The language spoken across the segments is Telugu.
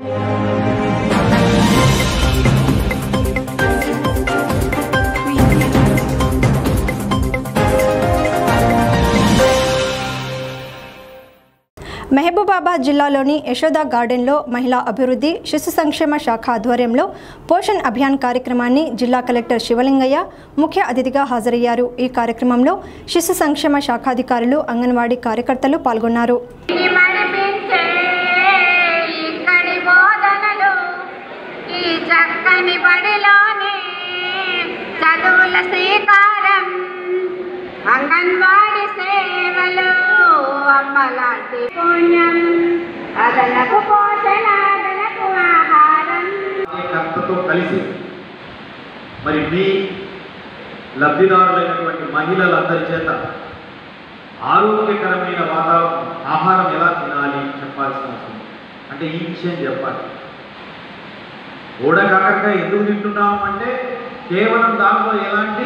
మహబూబాబాద్ జిల్లాలోని యశోద గార్డెన్లో మహిళా అభివృద్ధి శిశు సంక్షేమ శాఖ ఆధ్వర్యంలో పోషణ్ అభియాన్ కార్యక్రమాన్ని జిల్లా కలెక్టర్ శివలింగయ్య ముఖ్య అతిథిగా హాజరయ్యారు ఈ కార్యక్రమంలో శిశు సంక్షేమ శాఖాధికారులు అంగన్వాడీ కార్యకర్తలు పాల్గొన్నారు ఇది మరిపించే ఇక్కడి బోధనలు ఈ చక్కని బడిలోని చదువుల శ్రీకారం అంగన్వాడి సేవలు అమ్మలాంటి పుణ్యం అదనపు పోషణ అదనపు ఆహారం కర్తతో కలిసి మరి మీ లబ్ధిదారులైనటువంటి మహిళలందరి చేత ఆరోగ్యకరమైన వాతావరణం ఆహారం ఎలా తినాలి చెప్పాల్సిన అవసరం ఉంది. అంటే ఈ విషయం చెప్పాలి ఓడకాకరకాయ ఎందుకు తింటున్నాం అంటే కేవలం దాంట్లో ఎలాంటి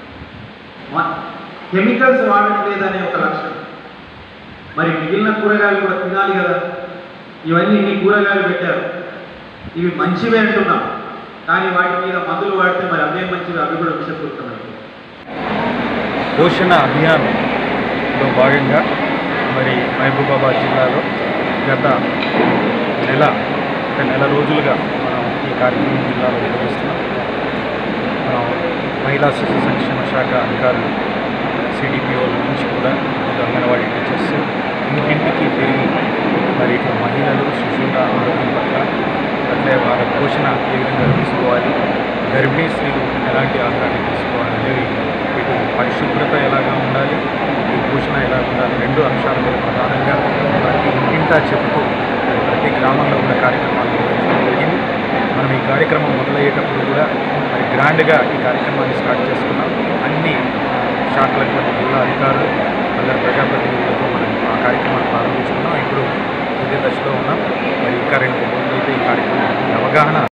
కెమికల్స్ వాడట్లేదనే ఒక లక్షణం మరి మిగిలిన కూరగాయలు కూడా తినాలి కదా ఇవన్నీ ఇన్ని కూరగాయలు పెట్టారు ఇవి మంచివే అంటున్నాం కానీ వాటి మీద మందులు వాడితే మరి అవే మంచివి అవి కూడా విషపూరితమైనవి పోషణ అభియాన్లో భాగంగా మరి మహబూబాబాద్ జిల్లాలో గత నెల ఒక నెల రోజులుగా మనం ఈ కార్యక్రమం జిల్లాలో నిర్వహిస్తున్నాం మనం మహిళా శిశు సంక్షేమ శాఖ అధికారులు సిడిపిఓల నుంచి కూడా ఇటు అంగన్వాడీ టీచర్స్ ఇంటింటికి తిరిగి మరి ఇట్లా మహిళలు శిశువుల ఆరోగ్యం పట్ల అట్లే వాళ్ళ పోషణ ఏ విధంగా తీసుకోవాలి గర్భిణీ స్త్రీలు ఎలాంటి ఆహారాన్ని తీసుకోవాలి అనేవి ఇటు పరిశుభ్రత ఎలాగా ఉండాలి ఈ పోషణ ఎలా ఉండాలి రెండు అంశాల మీద ప్రధానంగా ప్రతి ఇంటింటా చెబుతూ మరి ప్రతి గ్రామంలో కూడా కార్యక్రమాలు నిర్వహించడం జరిగింది మనం ఈ కార్యక్రమం మొదలయ్యేటప్పుడు కూడా మరి గ్రాండ్గా ఈ కార్యక్రమాన్ని స్టార్ట్ చేసుకున్నాం అన్ని శాఖలకు జిల్లా అధికారులు అందరు ప్రజాప్రతినిధులతో మనం ఆ కార్యక్రమాన్ని ప్రారంభించుకున్నాం ఇప్పుడు తుది దశలో ఉన్నాం మరి ఇంకా రెండు రోజులైతే ఈ కార్యక్రమం అవగాహన